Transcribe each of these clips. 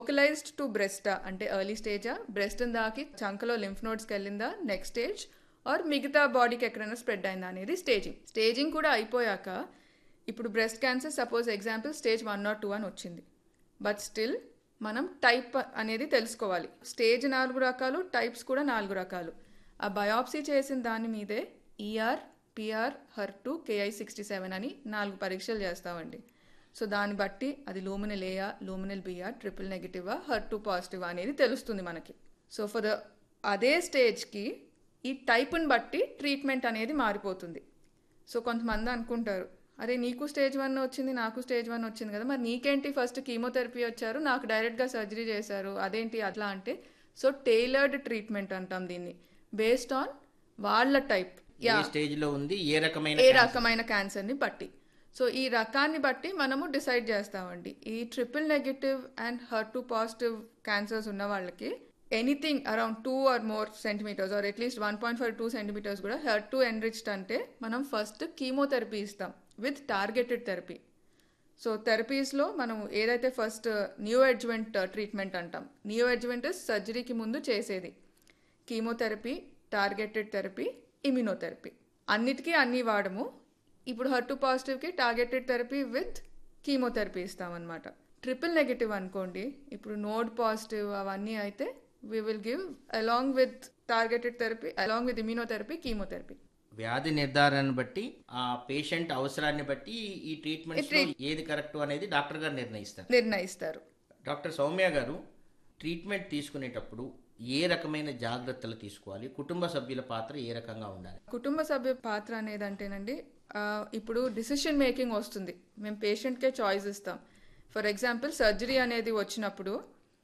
localised to బ్రెస్టా అంటే early స్టేజా breast దాకి చంకలో lymph నోడ్స్కి వెళ్ళిందా నెక్స్ట్ స్టేజ్ ఆర్ మిగతా బాడీకి ఎక్కడైనా స్ప్రెడ్ అయిందా అనేది స్టేజింగ్ స్టేజింగ్ కూడా అయిపోయాక ఇప్పుడు breast cancer suppose example stage one not two అని వచ్చింది బట్ స్టిల్ మనం టైప్ అనేది తెలుసుకోవాలి స్టేజ్ నాలుగు రకాలు టైప్స్ కూడా నాలుగు రకాలు ఆ బయాప్సీ చేసిన దాని మీదే ER PR HER two KI sixty seven అని నాలుగు పరీక్షలు చేస్తామండి సో దాన్ని బట్టి అది లూమినల్ ఏయా లూమినల్ బిఆర్ ట్రిపుల్ నెగిటివా హర్ టు పాజిటివా అనేది తెలుస్తుంది మనకి సో ఫర్ ద అదే స్టేజ్కి ఈ టైప్ని బట్టి ట్రీట్మెంట్ అనేది మారిపోతుంది సో కొంతమంది అనుకుంటారు అరే నీకు స్టేజ్ వన్ వచ్చింది నాకు స్టేజ్ వన్ వచ్చింది కదా మరి నీకేంటి ఫస్ట్ కీమోథెరపీ వచ్చారు నాకు డైరెక్ట్గా సర్జరీ చేశారు అదేంటి అట్లా అంటే సో టైలర్డ్ ట్రీట్మెంట్ అంటాం దీన్ని బేస్డ్ ఆన్ వాళ్ళ టైప్ ఏ స్టేజ్ లో ఉంది ఏ రకమైన ఏ రకమైన క్యాన్సర్ని బట్టి సో ఈ రకాన్ని బట్టి మనము డిసైడ్ చేస్తామండి ఈ triple negative and HER two positive cancers ఉన్న వాళ్ళకి anything around two or more centimetres or at least one point five two centimetres కూడా హెర్ టు ఎన్రిచ్డ్ అంటే మనం ఫస్ట్ కీమోథెరపీ ఇస్తాం విత్ టార్గెటెడ్ థెరపీ సో థెరపీస్లో మనం ఏదైతే ఫస్ట్ న్యూ అడ్జ్మెంట్ ట్రీట్మెంట్ అంటాం న్యూ అడ్జ్మెంట్ సర్జరీకి ముందు చేసేది కీమోథెరపీ టార్గెటెడ్ థెరపీ ఇమ్యునోథెరపీ అన్నిటికీ అన్నీ వాడము ఇప్పుడు హర్టు పాజిటివ్కి టార్గెటెడ్ థెరపీ విత్ కీమోథెరపీ ఇస్తామన్నమాట ట్రిపుల్ నెగిటివ్ అనుకోండి ఇప్పుడు నోడ్ పాజిటివ్ అవన్నీ అయితే we will give along with targeted therapy along with immunotherapy chemotherapy వ్యాధి నిర్ధారణను బట్టి ఆ పేషెంట్ అవసరాన్ని బట్టి ఈ ట్రీట్మెంట్స్ లో ఏది కరెక్ట్ అనేది డాక్టర్ గారు నిర్ణయిస్తారు నిర్ణయిస్తారు డాక్టర్ సౌమ్య గారు ట్రీట్మెంట్ తీసుకునేటప్పుడు ఏ రకమైన జాగ్రత్తలు తీసుకోవాలి కుటుంబ సభ్యుల పాత్ర ఏ రకంగా ఉండాలి కుటుంబ సభ్య పాత్ర అనేది అంటేనండి ఆ, ఇప్పుడు డిసిషన్ మేకింగ్ వస్తుంది మేము పేషెంట్కే చాయిస్ ఇస్తాం ఫర్ ఎగ్జాంపుల్ సర్జరీ అనేది వచ్చినప్పుడు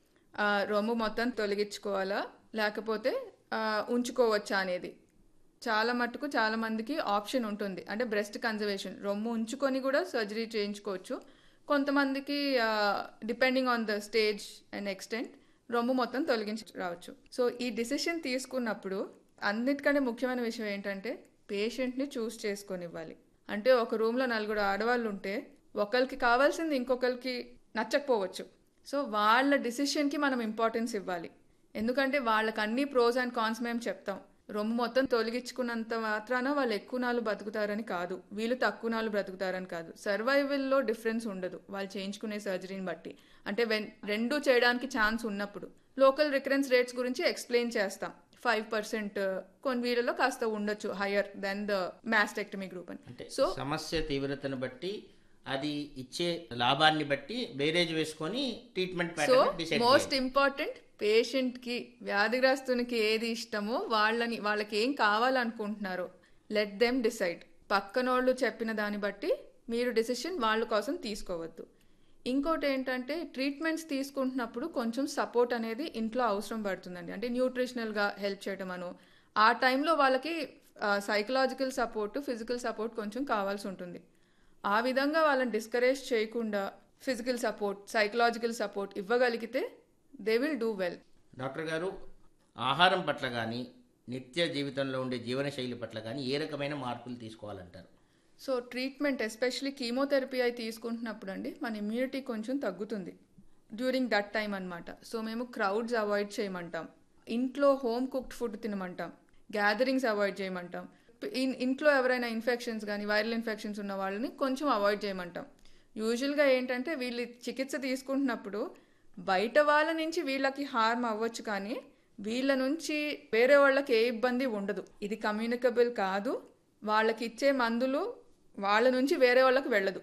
ఆ, రొమ్ము మొత్తం తొలగించుకోవాలా లేకపోతే ఆ, ఉంచుకోవచ్చా అనేది చాలా మట్టుకు చాలా మందికి ఆప్షన్ ఉంటుంది అంటే బ్రెస్ట్ కన్జర్వేషన్ రొమ్ము ఉంచుకొని కూడా సర్జరీ చేయించుకోవచ్చు కొంతమందికి depending on the stage and extent రొమ్ము మొత్తం తొలగించి రావచ్చు సో ఈ డిసిషన్ తీసుకున్నప్పుడు అన్నిటికంటే ముఖ్యమైన విషయం ఏంటంటే పేషెంట్ని చూస్ చేసుకొని ఇవ్వాలి అంటే ఒక రూమ్లో నలుగురు ఆడవాళ్ళు ఉంటే ఒకరికి కావాల్సింది ఇంకొకరికి నచ్చకపోవచ్చు సో వాళ్ళ డిసిషన్కి మనం ఇంపార్టెన్స్ ఇవ్వాలి ఎందుకంటే వాళ్ళకి అన్ని ప్రోస్ అండ్ కాన్స్ మేము చెప్తాం రొమ్ము మొత్తం తొలగించుకున్నంత మాత్రాన వాళ్ళు ఎక్కువ నాళ్ళు బతుకుతారని కాదు వీళ్ళు తక్కువ నాళ్ళు బ్రతుకుతారని కాదు సర్వైవల్లో డిఫరెన్స్ ఉండదు వాళ్ళు చేయించుకునే సర్జరీని బట్టి అంటే వెన్ రెండు చేయడానికి ఛాన్స్ ఉన్నప్పుడు లోకల్ రికరెన్స్ రేట్స్ గురించి ఎక్స్ప్లెయిన్ చేస్తాం ఫైవ్ పర్సెంట్ కొన్ని వీళ్ళలో కాస్త ఉండొచ్చు higher than the mastectomy group అని అంటే సో సమస్య తీవ్రతను బట్టి అది ఇచ్చే లాభాన్ని బట్టి బేరేజ్ వేసుకొని treatment so pattern decide most important పేషెంట్కి వ్యాధిగ్రస్తునికి ఏది ఇష్టమో వాళ్ళని వాళ్ళకి ఏం కావాలనుకుంటున్నారో లెట్ దెమ్ డిసైడ్ పక్కనోళ్ళు చెప్పిన దాన్ని బట్టి మీరు డిసిషన్ వాళ్ళ కోసం తీసుకోవద్దు ఇంకోటి ఏంటంటే ట్రీట్మెంట్స్ తీసుకుంటున్నప్పుడు కొంచెం సపోర్ట్ అనేది ఇంట్లో అవసరం పడుతుందండి అంటే న్యూట్రిషనల్గా హెల్ప్ చేయడం అను ఆ టైంలో వాళ్ళకి సైకలాజికల్ సపోర్ట్ ఫిజికల్ సపోర్ట్ కొంచెం కావాల్సి ఉంటుంది ఆ విధంగా వాళ్ళని డిస్కరేజ్ చేయకుండా ఫిజికల్ సపోర్ట్ సైకలాజికల్ సపోర్ట్ ఇవ్వగలిగితే they will do well doctor గారు ఆహారం పట్ల కానీ నిత్య జీవితంలో ఉండే జీవనశైలి పట్ల కానీ ఏ రకమైన మార్పులు తీసుకోవాలంటారు సో ట్రీట్మెంట్ ఎస్పెషలీ కీమోథెరపీ అయి తీసుకుంటున్నప్పుడు అండి మన ఇమ్యూనిటీ కొంచెం తగ్గుతుంది డ్యూరింగ్ దట్ టైం అనమాట సో మేము క్రౌడ్స్ అవాయిడ్ చేయమంటాం ఇంట్లో హోమ్ కుక్డ్ ఫుడ్ తినమంటాం గ్యాదరింగ్స్ అవాయిడ్ చేయమంటాం ఇన్ ఇంట్లో ఎవరైనా ఇన్ఫెక్షన్స్ కానీ వైరల్ ఇన్ఫెక్షన్స్ ఉన్న వాళ్ళని కొంచెం అవాయిడ్ చేయమంటాం యూజువల్గా ఏంటంటే వీళ్ళు చికిత్స తీసుకుంటున్నప్పుడు బయట వాళ్ళ నుంచి వీళ్ళకి హార్మ్ అవ్వచ్చు కానీ వీళ్ళ నుంచి వేరే వాళ్ళకి ఏ ఇబ్బంది ఉండదు ఇది కమ్యూనికబుల్ కాదు వాళ్ళకి ఇచ్చే మందులు వాళ్ళ నుంచి వేరే వాళ్ళకి వెళ్ళదు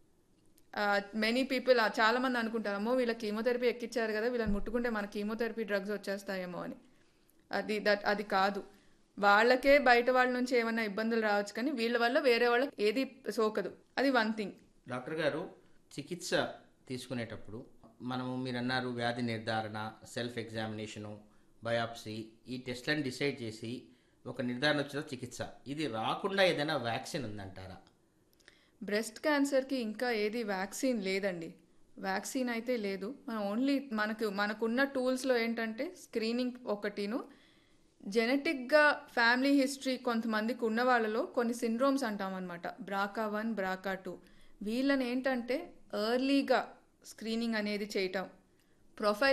మెనీ పీపుల్ చాలా మంది అనుకుంటారు అమ్మో వీళ్ళ కీమోథెరపీ ఎక్కిచ్చారు కదా వీళ్ళని ముట్టుకుంటే మన కీమోథెరపీ డ్రగ్స్ వచ్చేస్తాయేమో అని అది దట్ అది కాదు వాళ్ళకే బయట వాళ్ళ నుంచి ఏమైనా ఇబ్బందులు రావచ్చు కానీ వీళ్ళ వల్ల వేరే వాళ్ళకి ఏది సోకదు అది వన్ థింగ్ డాక్టర్ గారు చికిత్స తీసుకునేటప్పుడు మనము మీరు అన్నారు వ్యాధి నిర్ధారణ సెల్ఫ్ ఎగ్జామినేషను బయాప్సీ ఈ టెస్ట్లను డిసైడ్ చేసి ఒక నిర్ధారణ వచ్చిన చికిత్స ఇది రాకుండా ఏదైనా వ్యాక్సిన్ ఉందంటారా బ్రెస్ట్ క్యాన్సర్కి ఇంకా ఏది వ్యాక్సిన్ లేదండి వ్యాక్సిన్ అయితే లేదు మనం ఓన్లీ మనకు మనకున్న టూల్స్లో ఏంటంటే స్క్రీనింగ్ ఒకటిను జెనెటిక్గా ఫ్యామిలీ హిస్టరీ కొంతమందికి ఉన్న వాళ్ళలో కొన్ని సిండ్రోమ్స్ అంటాం అనమాట బ్రాకా వన్ బ్రాకా టూ వీళ్ళని ఏంటంటే ఎర్లీగా స్క్రీనింగ్ అనేది చేయటం ప్రొఫైల్